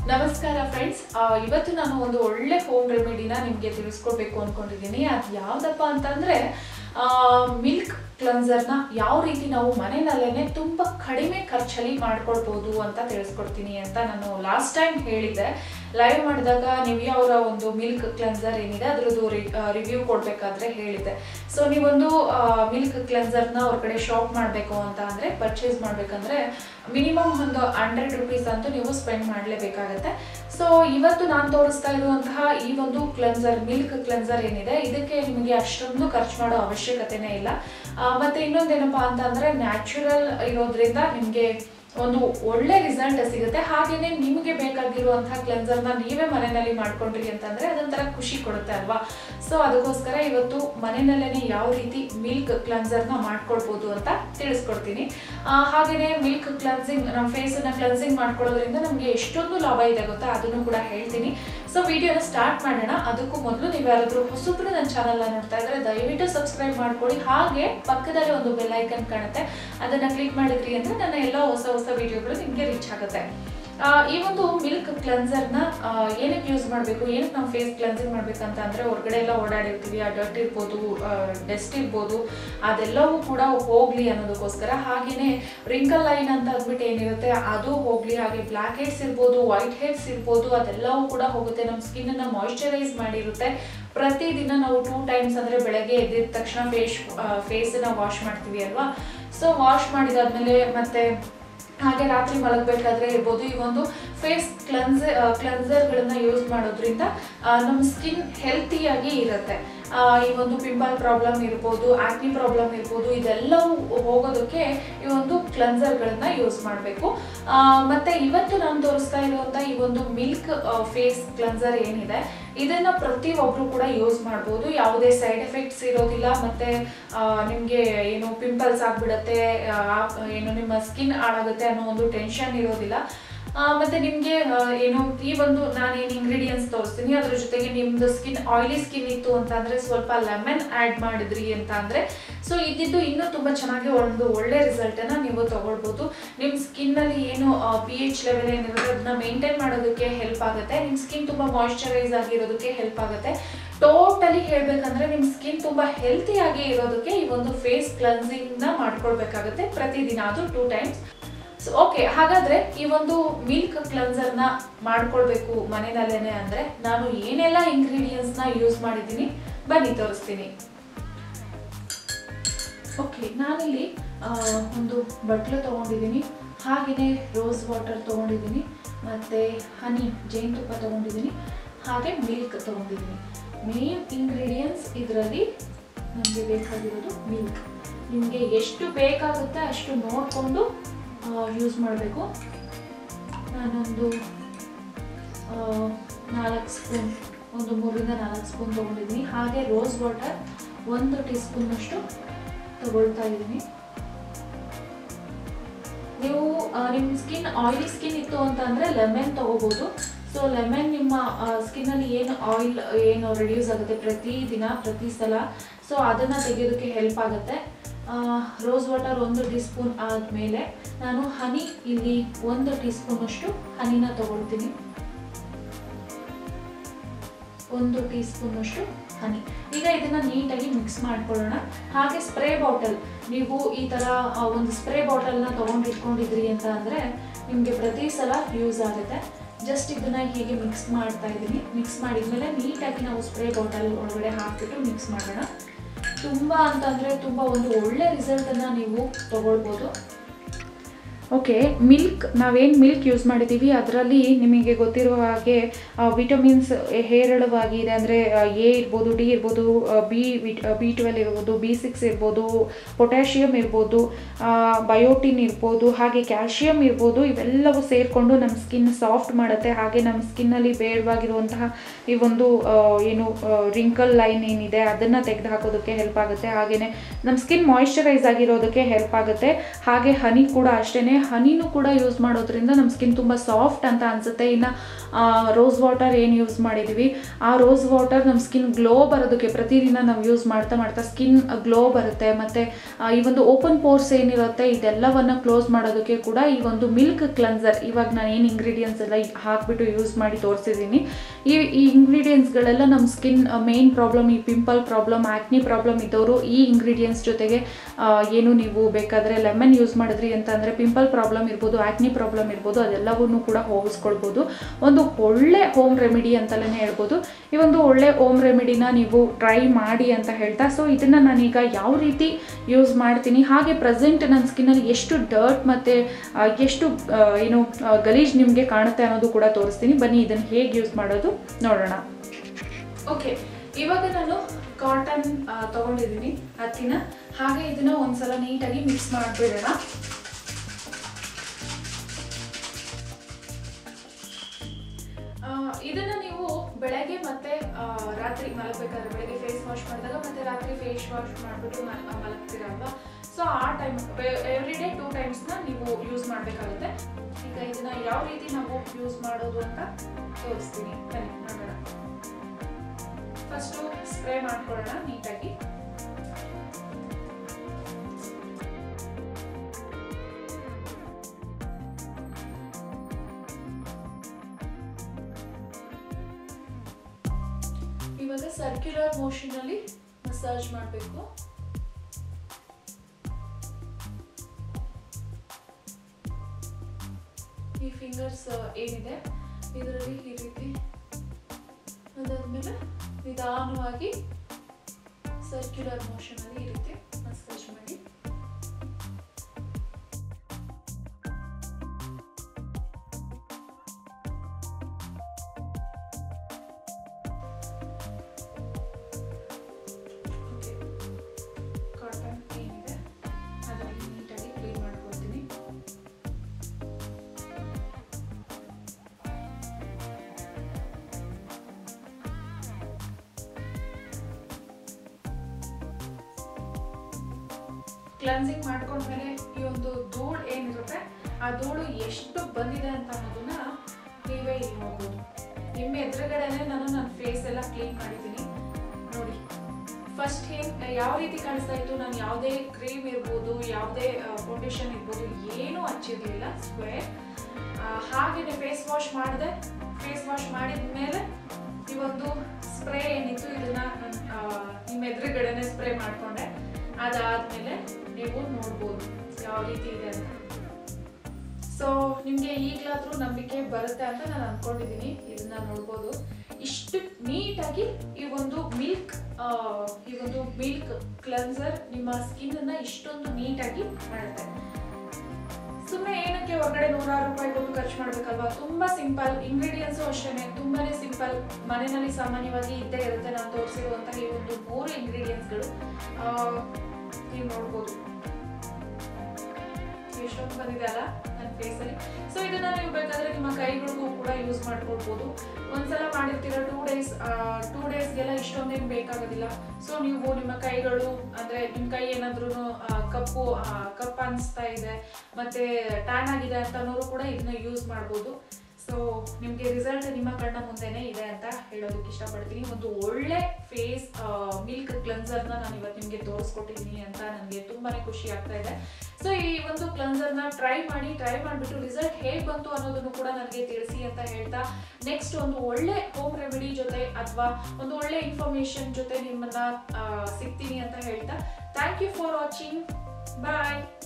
ನಮಸ್ಕಾರ ಫ್ರೆಂಡ್ಸ್ ಇವತ್ತು ನಾನು ಒಂದು ಒಳ್ಳೆ ಹೋಮ್ ರೆಮಿಡಿನ ನಿಮಗೆ ತಿಳಿಸ್ಕೊಡ್ಬೇಕು ಅನ್ಕೊಂಡಿದ್ದೀನಿ ಅದು ಯಾವ್ದಪ್ಪ ಅಂತಂದ್ರೆ ಮಿಲ್ಕ್ ಕ್ಲನ್ಸರ್ನ ಯಾವ ರೀತಿ ನಾವು ಮನೆಯಲ್ಲೇ ತುಂಬ ಕಡಿಮೆ ಖರ್ಚಲ್ಲಿ ಮಾಡ್ಕೊಳ್ಬೋದು ಅಂತ ತಿಳಿಸ್ಕೊಡ್ತೀನಿ ಅಂತ ನಾನು ಲಾಸ್ಟ್ ಟೈಮ್ ಹೇಳಿದ್ದೆ ಲೈವ್ ಮಾಡಿದಾಗ ನಿವ್ಯಾ ಅವರ ಒಂದು ಮಿಲ್ಕ್ ಕ್ಲೆನ್ಸರ್ ಏನಿದೆ ಅದರದ್ದು ರಿವ್ಯೂ ಕೊಡಬೇಕಾದ್ರೆ ಹೇಳಿದ್ದೆ ಸೊ ನೀವೊಂದು ಮಿಲ್ಕ್ ಕ್ಲೆನ್ಸರ್ನ ಅವ್ರ ಕಡೆ ಶಾಪ್ ಮಾಡಬೇಕು ಅಂತ ಅಂದರೆ ಪರ್ಚೇಸ್ ಮಾಡಬೇಕಂದ್ರೆ ಮಿನಿಮಮ್ ಒಂದು ಹಂಡ್ರೆಡ್ ರುಪೀಸ್ ಅಂತೂ ನೀವು ಸ್ಪೆಂಡ್ ಮಾಡಲೇಬೇಕಾಗತ್ತೆ ಸೊ ಇವತ್ತು ನಾನು ತೋರಿಸ್ತಾ ಇರುವಂತಹ ಈ ಒಂದು ಕ್ಲೆನ್ಸರ್ ಮಿಲ್ಕ್ ಕ್ಲೆನ್ಸರ್ ಏನಿದೆ ಇದಕ್ಕೆ ನಿಮಗೆ ಅಷ್ಟೊಂದು ಖರ್ಚು ಮಾಡೋ ಅವಶ್ಯಕತೆನೇ ಇಲ್ಲ ಆ, ಮತ್ತೆ ಇನ್ನೊಂದೇನಪ್ಪಾ ಅಂತ ಅಂದ್ರೆ ನ್ಯಾಚುರಲ್ ಇರೋದ್ರಿಂದ ನಿಮಗೆ ಒಂದು ಒಳ್ಳೆ ರಿಸಲ್ಟ್ ಸಿಗುತ್ತೆ ಹಾಗೇನೆ ನಿಮಗೆ ಬೇಕಾಗಿರುವಂತಹ ಕ್ಲೆನ್ಸರ್ನ ನೀವೇ ಮನೆಯಲ್ಲಿ ಮಾಡ್ಕೊಂಡ್ರಿ ಅಂತಂದ್ರೆ ಅದೊಂಥರ ಖುಷಿ ಕೊಡುತ್ತೆ ಅಲ್ವಾ ಸೊ ಅದಕ್ಕೋಸ್ಕರ ಇವತ್ತು ಮನೆಯಲ್ಲೇ ಯಾವ ರೀತಿ ಮಿಲ್ಕ್ ಕ್ಲೆನ್ಸರ್ನ ಮಾಡ್ಕೊಳ್ಬೋದು ಅಂತ ತಿಳಿಸ್ಕೊಡ್ತೀನಿ ಆ, ಹಾಗೇನೆ ಮಿಲ್ಕ್ ಕ್ಲೆನ್ಸಿಂಗ್ ನಮ್ಮ ಫೇಸನ್ನ ಕ್ಲೆನ್ಸಿಂಗ್ ಮಾಡ್ಕೊಳ್ಳೋದ್ರಿಂದ ನಮಗೆ ಎಷ್ಟೊಂದು ಲಾಭ ಇದೆ ಗೊತ್ತಾ ಅದನ್ನು ಕೂಡ ಹೇಳ್ತೀನಿ ಸೊ ವಿಡಿಯೋನ ಸ್ಟಾರ್ಟ್ ಮಾಡೋಣ ಅದಕ್ಕೂ ಮೊದಲು ನೀವು ಯಾರಾದರೂ ಹೊಸಬ್ರು ನನ್ನ ಚಾನಲ್ನ ನೋಡ್ತಾ ಇದ್ರೆ ದಯವಿಟ್ಟು ಸಬ್ಸ್ಕ್ರೈಬ್ ಮಾಡ್ಕೊಳ್ಳಿ ಹಾಗೆ ಪಕ್ಕದಲ್ಲಿ ಒಂದು ಬೆಲ್ ಐಕನ್ ಕಾಣುತ್ತೆ ಅದನ್ನ ಕ್ಲಿಕ್ ಮಾಡಿದ್ರಿ ಅಂದ್ರೆ ನನ್ನ ಎಲ್ಲ ಹೊಸ ಹೊಸ ವಿಡಿಯೋಗಳು ನಿಮಗೆ ರೀಚ್ ಆಗುತ್ತೆ ಆ, ಈ ಒಂದು ಮಿಲ್ಕ್ ಕ್ಲೆನ್ಸರ್ನ ಏನಕ್ಕೆ ಯೂಸ್ ಮಾಡಬೇಕು ಏನಕ್ಕೆ ನಾವು ಫೇಸ್ ಕ್ಲೆನ್ಸಿಂಗ್ ಮಾಡ್ಬೇಕಂತ ಅಂದ್ರೆ ಹೊರಗಡೆ ಎಲ್ಲ ಓಡಾಡಿರ್ತೀವಿ ಆ ಡಸ್ಟ್ ಇರ್ಬೋದು ಡೆಸ್ಟ್ ಇರ್ಬೋದು ಅದೆಲ್ಲವೂ ಕೂಡ ಹೋಗ್ಲಿ ಅನ್ನೋದಕ್ಕೋಸ್ಕರ ಹಾಗೇನೆ ರಿಂಕಲ್ ಲೈನ್ ಅಂತ ಅಂದ್ಬಿಟ್ಟು ಏನಿರುತ್ತೆ ಅದು ಹೋಗ್ಲಿ ಹಾಗೆ ಬ್ಲ್ಯಾಕ್ ಹೆಡ್ಸ್ ಇರ್ಬೋದು ವೈಟ್ ಹೆಡ್ಸ್ ಇರ್ಬೋದು ಅದೆಲ್ಲವೂ ಕೂಡ ಹೋಗುತ್ತೆ ನಮ್ಮ ಸ್ಕಿನ್ ಅನ್ನ ಮಾಯಿಶ್ಚರೈಸ್ ಮಾಡಿರುತ್ತೆ ಪ್ರತಿದಿನ ನಾವು ಟೂ ಟೈಮ್ಸ್ ಅಂದ್ರೆ ಬೆಳಗ್ಗೆ ಎದ್ದಿದ ತಕ್ಷಣ ಫೇಸ್ ಫೇಸನ್ನ ವಾಶ್ ಮಾಡ್ತೀವಿ ಅಲ್ವಾ ಸೊ ವಾಶ್ ಮಾಡಿದಾದ್ಮೇಲೆ ಮತ್ತೆ ಹಾಗೆ ರಾತ್ರಿ ಮಲಗಬೇಕಾದ್ರೆ ಇರ್ಬೋದು ಈ ಒಂದು ಫೇಸ್ ಕ್ಲನ್ಸ್ ಕ್ಲನ್ಸರ್ಗಳನ್ನ ಯೂಸ್ ಮಾಡೋದ್ರಿಂದ ಆ, ನಮ್ಮ ಸ್ಕಿನ್ ಹೆಲ್ತಿಯಾಗಿ ಇರುತ್ತೆ ಆ, ಈ ಒಂದು ಪಿಂಪಲ್ ಪ್ರಾಬ್ಲಮ್ ಇರ್ಬೋದು ಆಕ್ನಿ ಪ್ರಾಬ್ಲಮ್ ಇರ್ಬೋದು ಇದೆಲ್ಲವೂ ಹೋಗೋದಕ್ಕೆ ಈ ಒಂದು ಕ್ಲನ್ಸರ್ಗಳನ್ನ ಯೂಸ್ ಮಾಡಬೇಕು ಮತ್ತೆ ಇವತ್ತು ನಾನು ತೋರಿಸ್ತಾ ಇರುವಂತ ಈ ಒಂದು ಮಿಲ್ಕ್ ಫೇಸ್ ಕ್ಲನ್ಸರ್ ಏನಿದೆ ಇದನ್ನ ಪ್ರತಿಯೊಬ್ರು ಕೂಡ ಯೂಸ್ ಮಾಡ್ಬೋದು ಯಾವುದೇ ಸೈಡ್ ಎಫೆಕ್ಟ್ಸ್ ಇರೋದಿಲ್ಲ ಮತ್ತೆ ನಿಮಗೆ ಏನು ಪಿಂಪಲ್ಸ್ ಆಗ್ಬಿಡತ್ತೆ ಆ, ಏನು ನಿಮ್ಮ ಸ್ಕಿನ್ ಹಾಳಾಗುತ್ತೆ ಅನ್ನೋ ಒಂದು ಟೆನ್ಷನ್ ಇರೋದಿಲ್ಲ ಆ, ಮತ್ತೆ ನಿಮಗೆ ಏನು ಈ ಒಂದು ನಾನೇನು ಇಂಗ್ರೀಡಿಯೆಂಟ್ಸ್ ತೋರಿಸ್ತೀನಿ ಅದ್ರ ಜೊತೆಗೆ ನಿಮ್ದು ಸ್ಕಿನ್ ಆಯಿಲಿ ಸ್ಕಿನ್ ಇತ್ತು ಅಂತ ಅಂದ್ರೆ ಸ್ವಲ್ಪ ಲೆಮನ್ ಆ್ಯಡ್ ಮಾಡಿದ್ರಿ ಅಂತ ಅಂದ್ರೆ ಸೊ ಇದ್ದಿದ್ದು ಇನ್ನೂ ತುಂಬ ಚೆನ್ನಾಗಿ ಒಂದು ಒಳ್ಳೆ ರಿಸಲ್ಟನ್ನು ನೀವು ತಗೊಳ್ಬೋದು ನಿಮ್ಮ ಸ್ಕಿನ್ನಲ್ಲಿ ಏನು ಪಿ ಎಚ್ ಲೆವೆಲ್ ಏನಿರುತ್ತೆ ಅದನ್ನ ಮೇಂಟೈನ್ ಮಾಡೋದಕ್ಕೆ ಹೆಲ್ಪ್ ಆಗುತ್ತೆ ನಿಮ್ಮ ಸ್ಕಿನ್ ತುಂಬ ಮಾಯಿಶ್ಚರೈಸ್ ಆಗಿರೋದಕ್ಕೆ ಹೆಲ್ಪ್ ಆಗುತ್ತೆ ಟೋಟಲಿ ಹೇಳ್ಬೇಕಂದ್ರೆ ನಿಮ್ಮ ಸ್ಕಿನ್ ತುಂಬ ಹೆಲ್ತಿಯಾಗಿ ಇರೋದಕ್ಕೆ ಈ ಒಂದು ಫೇಸ್ ಕ್ಲನ್ಸಿಂಗ್ನ ಮಾಡ್ಕೊಳ್ಬೇಕಾಗುತ್ತೆ ಪ್ರತಿದಿನ ಅದು ಟೂ ಟೈಮ್ಸ್ ಸೊ ಓಕೆ ಹಾಗಾದ್ರೆ ಈ ಒಂದು ಮಿಲ್ಕ್ ಕ್ಲನ್ಸರ್ನ ಮಾಡ್ಕೊಳ್ಬೇಕು ಮನೆಯಲ್ಲೇನೆ ಅಂದ್ರೆ ನಾನು ಏನೆಲ್ಲ ಇಂಗ್ರೀಡಿಯೆಂಟ್ಸ್ನ ಯೂಸ್ ಮಾಡಿದ್ದೀನಿ ಬನ್ನಿ ತೋರಿಸ್ತೀನಿ ಓಕೆ ನಾನಿಲ್ಲಿ ಆ, ಒಂದು ಬಟ್ಲು ತೊಗೊಂಡಿದ್ದೀನಿ ಹಾಗೆಯೇ ರೋಸ್ ವಾಟರ್ ತೊಗೊಂಡಿದ್ದೀನಿ ಮತ್ತು ಹನಿ ಜೇನುತುಪ್ಪ ತೊಗೊಂಡಿದ್ದೀನಿ ಹಾಗೆ ಮಿಲ್ಕ್ ತೊಗೊಂಡಿದ್ದೀನಿ ಮೇನ್ ಇಂಗ್ರೀಡಿಯೆಂಟ್ಸ್ ಇದರಲ್ಲಿ ನಮಗೆ ಬೇಕಾಗಿರೋದು ಮಿಲ್ಕ್ ನಿಮಗೆ ಎಷ್ಟು ಬೇಕಾಗುತ್ತೆ ಅಷ್ಟು ನೋಡಿಕೊಂಡು ಯೂಸ್ ಮಾಡಬೇಕು ನಾನೊಂದು ಆ, ನಾಲ್ಕು ಸ್ಪೂನ್ ಒಂದು ಮೂರರಿಂದ ನಾಲ್ಕು ಸ್ಪೂನ್ ತೊಗೊಂಡಿದ್ದೀನಿ ಹಾಗೆ ರೋಸ್ ವಾಟರ್ ಒಂದು ಟೀ ಸ್ಪೂನಷ್ಟು ತಗೊಳ್ತಾ ಇದ್ದೀನಿ ನೀವು ನಿಮ್ಮ ಸ್ಕಿನ್ ಆಯಿಲಿ ಸ್ಕಿನ್ ಇತ್ತು ಅಂತ ಅಂದರೆ ಲೆಮನ್ ತಗೋಬೋದು ಸೊ ಲೆಮನ್ ನಿಮ್ಮ ಸ್ಕಿನ್ನಲ್ಲಿ ಏನು ಆಯಿಲ್ ಏನು ರಿಡ್ಯೂಸ್ ಆಗುತ್ತೆ ಪ್ರತಿ ದಿನ ಪ್ರತಿ ಸಲ ಸೊ ಅದನ್ನು ತೆಗೆಯೋದಕ್ಕೆ ಹೆಲ್ಪ್ ಆಗುತ್ತೆ ರೋಸ್ ವಾಟರ್ ಒಂದು ಟೀ ಸ್ಪೂನ್ ಆದಮೇಲೆ ನಾನು ಹನಿ ಇಲ್ಲಿ ಒಂದು ಟೀ ಸ್ಪೂನಷ್ಟು ಹನಿನ ತಗೊಳ್ತೀನಿ ಒಂದು ಟೀ ಸ್ಪೂನಷ್ಟು ಹನಿ ಈಗ ಇದನ್ನ ನೀಟಾಗಿ ಮಿಕ್ಸ್ ಮಾಡ್ಕೊಳ್ಳೋಣ ಹಾಗೆ ಸ್ಪ್ರೇ ಬಾಟಲ್ ನೀವು ಈ ಥರ ಆ, ಒಂದು ಸ್ಪ್ರೇ ಬಾಟಲ್ನ ತೊಗೊಂಡಿಟ್ಕೊಂಡಿದ್ರಿ ಅಂತ ಅಂದರೆ ನಿಮಗೆ ಪ್ರತಿ ಸಲ ಯೂಸ್ ಆಗುತ್ತೆ ಜಸ್ಟ್ ಇದನ್ನ ಹೀಗೆ ಮಿಕ್ಸ್ ಮಾಡ್ತಾ ಇದ್ದೀನಿ ಮಿಕ್ಸ್ ಮಾಡಿದ್ಮೇಲೆ ನೀಟಾಗಿ ನಾವು ಸ್ಪ್ರೇ ಬಾಟಲ್ ಒಳಗಡೆ ಹಾಕ್ಬಿಟ್ಟು ಮಿಕ್ಸ್ ಮಾಡೋಣ ತುಂಬ ಅಂತಂದರೆ ತುಂಬ ಒಂದು ಒಳ್ಳೆ ರಿಸಲ್ಟನ್ನು ನೀವು ತಗೊಳ್ಬೋದು ಓಕೆ ಮಿಲ್ಕ್ ನಾವೇನು ಮಿಲ್ಕ್ ಯೂಸ್ ಮಾಡಿದ್ದೀವಿ ಅದರಲ್ಲಿ ನಿಮಗೆ ಗೊತ್ತಿರುವ ಹಾಗೆ ವಿಟಮಿನ್ಸ್ ಹೇರಳವಾಗಿದೆ ಅಂದರೆ ಎ ಇರ್ಬೋದು ಡಿ ಇರ್ಬೋದು ಬಿ ವಿಟ್ ಬಿ ಟ್ವೆಲ್ ಇರ್ಬೋದು ಬಿ ಸಿಕ್ಸ್ ಇರ್ಬೋದು ಪೊಟ್ಯಾಷಿಯಮ್ ಇರ್ಬೋದು ಬಯೋಟಿನ್ ಇರ್ಬೋದು ಹಾಗೆ ಕ್ಯಾಲ್ಶಿಯಂ ಇರ್ಬೋದು ಇವೆಲ್ಲವೂ ಸೇರಿಕೊಂಡು ನಮ್ಮ ಸ್ಕಿನ್ ಸಾಫ್ಟ್ ಮಾಡುತ್ತೆ ಹಾಗೆ ನಮ್ಮ ಸ್ಕಿನ್ನಲ್ಲಿ ಬೇಡವಾಗಿರುವಂತಹ ಈ ಒಂದು ಆ, ಏನು ರಿಂಕಲ್ ಲೈನ್ ಏನಿದೆ ಅದನ್ನು ತೆಗೆದು ಹಾಕೋದಕ್ಕೆ ಹೆಲ್ಪ್ ಆಗುತ್ತೆ ಹಾಗೆಯೇ ನಮ್ಮ ಸ್ಕಿನ್ ಮಾಯಿಶ್ಚರೈಸ್ ಆಗಿರೋದಕ್ಕೆ ಹೆಲ್ಪ್ ಆಗುತ್ತೆ ಹಾಗೆ ಹನಿ ಕೂಡ ಅಷ್ಟೇ ಹನಿನೂ ಕೂಡ ಯೂಸ್ ಮಾಡೋದ್ರಿಂದ ನಮ್ಮ ಸ್ಕಿನ್ ತುಂಬ ಸಾಫ್ಟ್ ಅಂತ ಅನಿಸುತ್ತೆ ಇನ್ನು ರೋಸ್ ವಾಟರ್ ಏನು ಯೂಸ್ ಮಾಡಿದ್ದೀವಿ ಆ ರೋಸ್ ವಾಟರ್ ನಮ್ಮ ಸ್ಕಿನ್ ಗ್ಲೋ ಬರೋದಕ್ಕೆ ಪ್ರತಿದಿನ ನಾವು ಯೂಸ್ ಮಾಡ್ತಾ ಮಾಡ್ತಾ ಸ್ಕಿನ್ ಗ್ಲೋ ಬರುತ್ತೆ ಮತ್ತು ಈ ಒಂದು ಓಪನ್ ಪೋರ್ಸ್ ಏನಿರುತ್ತೆ ಇದೆಲ್ಲವನ್ನು ಕ್ಲೋಸ್ ಮಾಡೋದಕ್ಕೆ ಕೂಡ ಈ ಒಂದು ಮಿಲ್ಕ್ ಕ್ಲನ್ಸರ್ ಇವಾಗ ನಾನು ಏನು ಇಂಗ್ರೀಡಿಯೆಂಟ್ಸ್ ಎಲ್ಲ ಹಾಕ್ಬಿಟ್ಟು ಯೂಸ್ ಮಾಡಿ ತೋರಿಸಿದ್ದೀನಿ ಈ ಈ ಇಂಗ್ರೀಡಿಯೆಂಟ್ಸ್ಗಳೆಲ್ಲ ನಮ್ಮ ಸ್ಕಿನ್ ಮೇನ್ ಪ್ರಾಬ್ಲಮ್ ಈ ಪಿಂಪಲ್ ಪ್ರಾಬ್ಲಮ್ ಆ್ಯಕ್ನಿ ಪ್ರಾಬ್ಲಮ್ ಇದ್ದವರು ಈ ಇಂಗ್ರೀಡಿಯೆಂಟ್ಸ್ ಜೊತೆಗೆ ಆ, ಏನು ನೀವು ಬೇಕಾದರೆ ಲೆಮನ್ ಯೂಸ್ ಮಾಡಿದ್ರಿ ಅಂತಂದರೆ ಪಿಂಪಲ್ ಪ್ರಾಬ್ಲಮ್ ಇರ್ಬೋದು ಆ್ಯಕ್ನಿ ಪ್ರಾಬ್ಲಮ್ ಇರ್ಬೋದು ಅದೆಲ್ಲವನ್ನೂ ಕೂಡ ಹೋಗಿಸ್ಕೊಳ್ಬೋದು ಒಂದು ಒಳ್ಳೆ ಹೋಮ್ ರೆಮಿಡಿ ಅಂತಲೇ ಹೇಳ್ಬೋದು ಈ ಒಂದು ಒಳ್ಳೆ ಹೋಮ್ ರೆಮಿಡಿನ ನೀವು ಟ್ರೈ ಮಾಡಿ ಅಂತ ಹೇಳ್ತಾ ಸೊ ಇದನ್ನು ನಾನೀಗ ಯಾವ ರೀತಿ ಯೂಸ್ ಮಾಡ್ತೀನಿ ಹಾಗೆ ಪ್ರೆಸೆಂಟ್ ನನ್ನ ಸ್ಕಿನ್ನಲ್ಲಿ ಎಷ್ಟು ಡರ್ಟ್ ಮತ್ತು ಎಷ್ಟು ಆ, ಏನು ಆ, ಗಲೀಜ್ ನಿಮಗೆ ಕಾಣುತ್ತೆ ಅನ್ನೋದು ಕೂಡ ತೋರಿಸ್ತೀನಿ ಬನ್ನಿ ಇದನ್ನು ಹೇಗೆ ಯೂಸ್ ಮಾಡೋದು ನೋಡೋಣ ಓಕೆ ಇವಾಗ ನಾನು ಕಾಟನ್ ತಗೊಂಡಿದ್ದೀನಿ ಹತ್ತಿನ ಹಾಗೆ ಇದನ್ನ ಒಂದ್ಸಲ ನೀಟಾಗಿ ಮಿಕ್ಸ್ ಮಾಡಿಬಿಡೋಣ ಇದನ್ನ ನೀವು ಬೆಳಗ್ಗೆ ಮತ್ತೆ ಆ, ರಾತ್ರಿ ಮಲಗಬೇಕಾದ್ರೆ ಬೆಳಗ್ಗೆ ಫೇಸ್ ವಾಶ್ ಮಾಡಿದಾಗ ಮತ್ತೆ ರಾತ್ರಿ ಫೇಸ್ ವಾಶ್ ಮಾಡಿಬಿಟ್ಟು ಮಲಗ್ತೀರಲ್ವಾ ಸೊ ಆ ಟೈಮ್ ಎವ್ರಿ ಡೇ ಟೂ ಟೈಮ್ಸ್ನ ನೀವು ಯೂಸ್ ಮಾಡಬೇಕಾಗುತ್ತೆ ಈಗ ಇದನ್ನ ಯಾವ ರೀತಿ ನಾವು ಯೂಸ್ ಮಾಡೋದು ಅಂತ ತೋರಿಸ್ತೀನಿ ಬನ್ನಿ ನೋಡೋಣ ಫಸ್ಟು ಸ್ಪ್ರೇ ಮಾಡ್ಕೊಳ್ಳೋಣ ನೀಟಾಗಿ ಇವಾಗ ಸರ್ಕ್ಯುಲರ್ ಮೋಷನ್ ಅಲ್ಲಿ ಮಸಾಜ್ ಮಾಡಬೇಕು ಈ ಫಿಂಗರ್ಸ್ ಏನಿದೆ ಇದರಲ್ಲಿ ಈ ರೀತಿ ಅದಾದ್ಮೇಲೆ ನಿಧಾನವಾಗಿ ಸರ್ಕ್ಯುಲರ್ ಮೋಷನ್ ಅಲ್ಲಿ ಈ ರೀತಿ ಮಸಾಜ್ ಮಾಡಿ ಕಾಟನ್ ಏನಿದೆ ಅದರಲ್ಲಿ ನೀಟಾಗಿ ಕ್ಲೀನ್ ಮಾಡ್ಕೊಳ್ತೀನಿ ಕ್ಲನ್ಸಿಂಗ್ ಮಾಡ್ಕೊಂಡ್ಮೇಲೆ ಈ ಒಂದು ಧೂಳು ಏನಿರುತ್ತೆ ಆ ಧೂಳು ಎಷ್ಟು ಬಂದಿದೆ ಅಂತ ಅನ್ನೋದನ್ನ ನೀವೇ ಇಲ್ಲಿ ನೋಡ್ಬೋದು ನಿಮ್ಮ ಎದುರುಗಡೆನೆ ನಾನು ನನ್ನ ಫೇಸ್ ಎಲ್ಲ ಕ್ಲೀನ್ ಮಾಡಿದ್ದೀನಿ ನೋಡಿ ಫಸ್ಟ್ ಹೇಗೆ ಯಾವ ರೀತಿ ಕಾಣಿಸ್ತಾ ಇತ್ತು ನಾನು ಯಾವುದೇ ಕ್ರೀಮ್ ಇರ್ಬೋದು ಯಾವುದೇ ಫೌಂಡೇಶನ್ ಇರ್ಬೋದು ಏನೂ ಹಚ್ಚಿರ್ಲಿಲ್ಲ ಸ್ಕ್ವೇರ್ ಹಾಗೆಯೇ ಫೇಸ್ ವಾಶ್ ಮಾಡಿದೆ ಫೇಸ್ ವಾಶ್ ಮಾಡಿದ ಮೇಲೆ ಈ ಒಂದು ಸ್ಪ್ರೇ ಏನಿತ್ತು ಇದನ್ನ ನಾನ್, ಆ, ನಿಮ್ಮ ಎದುರುಗಡೆನೆ ಸ್ಪ್ರೇ ಮಾಡ್ಕೊಂಡೆ ಅದಾದ್ಮೇಲೆ ನೀವು ನೋಡ್ಬೋದು ಯಾವ ರೀತಿ ಇದೆ ಅಂತ ಸೊ ನಿಮಗೆ ಈಗಲಾದ್ರೂ ನಂಬಿಕೆ ಬರುತ್ತೆ ಅಂತ ನಾನು ಅನ್ಕೊಂಡಿದ್ದೀನಿ ಇದನ್ನ ನೋಡ್ಬೋದು ಇಷ್ಟು ನೀಟಾಗಿ ಈ ಒಂದು ಮಿಲ್ಕ್ ಈ ಒಂದು ಮಿಲ್ಕ್ ಕ್ಲೆನ್ಸರ್ ನಿಮ್ಮ ಸ್ಕಿನ್ ಅನ್ನ ಇಷ್ಟೊಂದು ನೀಟಾಗಿ ಮಾಡುತ್ತೆ ಸುಮ್ಮನೆ ಏನಕ್ಕೆ ಹೊರಗಡೆ ನೂರಾರು ರೂಪಾಯಿ ಕೊಟ್ಟು ಖರ್ಚು ಮಾಡ್ಬೇಕಲ್ವಾ ತುಂಬಾ ಸಿಂಪಲ್ ಇಂಗ್ರೀಡಿಯೆಂಟ್ಸು ಅಷ್ಟೇನೆ ತುಂಬಾನೇ ಸಿಂಪಲ್ ಮನೆಯಲ್ಲಿ ಸಾಮಾನ್ಯವಾಗಿ ಇದ್ದೇ ಇರುತ್ತೆ ನಾನು ತೋರಿಸಿರುವಂತಹ ಈ ಒಂದು ಮೂರು ಇಂಗ್ರೀಡಿಯೆಂಟ್ಸ್ಗಳು ನೀವು ನೋಡ್ಬೋದು ಎಷ್ಟೊಂದು ಬಂದಿದೆ ಅಲ್ಲ ನನ್ನ ಫೇಸಲ್ಲಿ ಸೊ ಇದನ್ನ ನೀವು ಬೇಕಾದ್ರೆ ನಿಮ್ಮ ಕೈಗಳಿಗೂ ಕೂಡ ಯೂಸ್ ಮಾಡ್ಕೊಳ್ಬೋದು ಒಂದ್ಸಲ ಮಾಡಿರ್ತೀರ ಟೂ ಡೇಸ್ ಟೂ ಡೇಸ್ಗೆಲ್ಲ ಇಷ್ಟೊಂದೇನು ಬೇಕಾಗೋದಿಲ್ಲ ಸೊ ನೀವು ನಿಮ್ಮ ಕೈಗಳು ಅಂದ್ರೆ ನಿಮ್ಮ ಕೈ ಏನಾದ್ರೂ ಕಪ್ಪು ಆ, ಕಪ್ ಅನಿಸ್ತಾ ಇದೆ ಮತ್ತೆ ಟ್ಯಾನ್ ಆಗಿದೆ ಅಂತ ಅನ್ನೋರು ಕೂಡ ಇದನ್ನ ಯೂಸ್ ಮಾಡ್ಬೋದು ಸೊ ನಿಮಗೆ ರಿಸಲ್ಟ್ ನಿಮ್ಮ ಕಣ್ಣ ಮುಂದೆನೇ ಇದೆ ಅಂತ ಹೇಳೋದಕ್ಕೆ ಇಷ್ಟಪಡ್ತೀನಿ ಒಂದು ಒಳ್ಳೆ ಫೇಸ್ ಮಿಲ್ಕ್ ಕ್ಲೆನ್ಸರ್ನ ನಾನು ಇವತ್ತು ನಿಮಗೆ ತೋರಿಸ್ಕೊಟ್ಟಿದ್ದೀನಿ ಅಂತ ನನಗೆ ತುಂಬಾನೇ ಖುಷಿ ಆಗ್ತಾ ಇದೆ ಸೊ ಈ ಒಂದು ಕ್ಲೆನ್ಸರ್ನ ಟ್ರೈ ಮಾಡಿ ಟ್ರೈ ಮಾಡಿಬಿಟ್ಟು ರಿಸಲ್ಟ್ ಹೇಗೆ ಬಂತು ಅನ್ನೋದನ್ನು ಕೂಡ ನನಗೆ ತಿಳಿಸಿ ಅಂತ ಹೇಳ್ತಾ ನೆಕ್ಸ್ಟ್ ಒಂದು ಒಳ್ಳೆ ಹೋಮ್ ರೆಮಿಡಿ ಜೊತೆ ಅಥವಾ ಒಂದು ಒಳ್ಳೆ ಇನ್ಫಾರ್ಮೇಶನ್ ಜೊತೆ ನಿಮ್ಮನ್ನ ಆ, ಸಿಗ್ತೀನಿ ಅಂತ ಹೇಳ್ತಾ thank you for watching bye